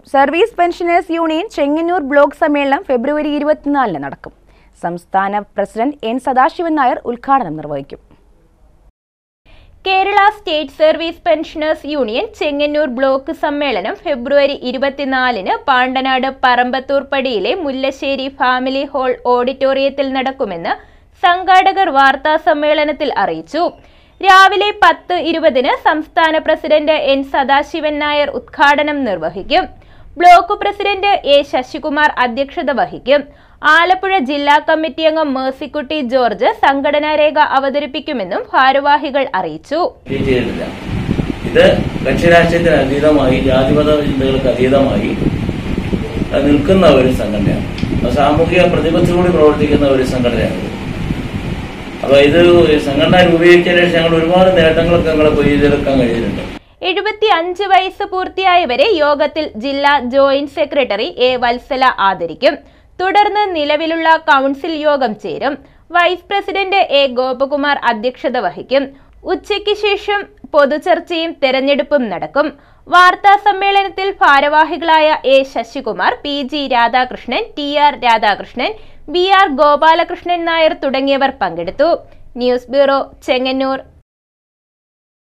Service pensioners union Chengannur block സമ്മേളനം ഫെബ്രുവരി ഇരുപത്തിനാലിന് നടക്കും സംസ്ഥാന പ്രസിഡന്റ് എൻ സദാശിവൻ നായർ ഉദ്ഘാടനം നിർവഹിക്കും Kerala state service pensioners union Chengannur block സമ്മേളനം ഫെബ്രുവരി ഇരുപത്തിനാലിന് പാണ്ടനാട് പറമ്പത്തൂർ പടിയിലെ മുല്ലശ്ശേരി ഫാമിലി ഹാൾ ഓഡിറ്റോറിയത്തിൽ നടക്കുമെന്ന് സംഘാടകർ വാർത്താ സമ്മേളനത്തിൽ അറിയിച്ചു രാവിലെ പത്ത് ഇരുപതിന് സംസ്ഥാന പ്രസിഡന്റ് എൻ സദാശിവൻ നായർ ഉദ്ഘാടനം നിർവഹിക്കും ബ്ലോക്ക് പ്രസിഡന്റ് എ ശശികുമാർ അധ്യക്ഷത വഹിക്കും ആലപ്പുഴ ജില്ലാ കമ്മിറ്റി അംഗം മേഴ്സിക്കുട്ടി ജോർജ് സംഘടനാ രേഖ അവതരിപ്പിക്കുമെന്നും ഭാരവാഹികൾ അറിയിച്ചു ഇത് ചെയ്തിട്ടില്ല ഇത് കക്ഷിരാഷ്ട്രീയത്തിന് അതീതമായി ജാതിമത ചിന്തകൾക്ക് അതീതമായി അത് നിൽക്കുന്ന ഒരു സംഘടനയാണ് അത് സാമൂഹിക പ്രതിബദ്ധതയോടെ പ്രവർത്തിക്കുന്ന ഒരു സംഘടനയാണ് ഇത്. അപ്പൊ ഇത് സംഘടന രൂപീകരിച്ചതിന് ശേഷം ഞങ്ങൾ ഒരുപാട് നേട്ടങ്ങളൊക്കെ ഞങ്ങളെ കൊയ്തെടുക്കാൻ കഴിഞ്ഞിട്ടുണ്ട് എഴുപത്തി അഞ്ച് വയസ്സ് പൂർത്തിയായവരെ യോഗത്തിൽ ജില്ലാ ജോയിന്റ് സെക്രട്ടറി എ വത്സല ആദരിക്കും തുടർന്ന് നിലവിലുള്ള കൗൺസിൽ യോഗം ചേരും വൈസ് പ്രസിഡന്റ് എ ഗോപകുമാർ അധ്യക്ഷത വഹിക്കും ഉച്ചയ്ക്ക് ശേഷം പൊതുചർച്ചയും തെരഞ്ഞെടുപ്പും നടക്കും വാർത്താ സമ്മേളനത്തിൽ ഭാരവാഹികളായ A Sasikumar P G Radhakrishnan T R Radhakrishnan B R Gopalakrishnan Nair തുടങ്ങിയവർ പങ്കെടുത്തു ന്യൂസ് ബ്യൂറോ ചെങ്ങന്നൂർ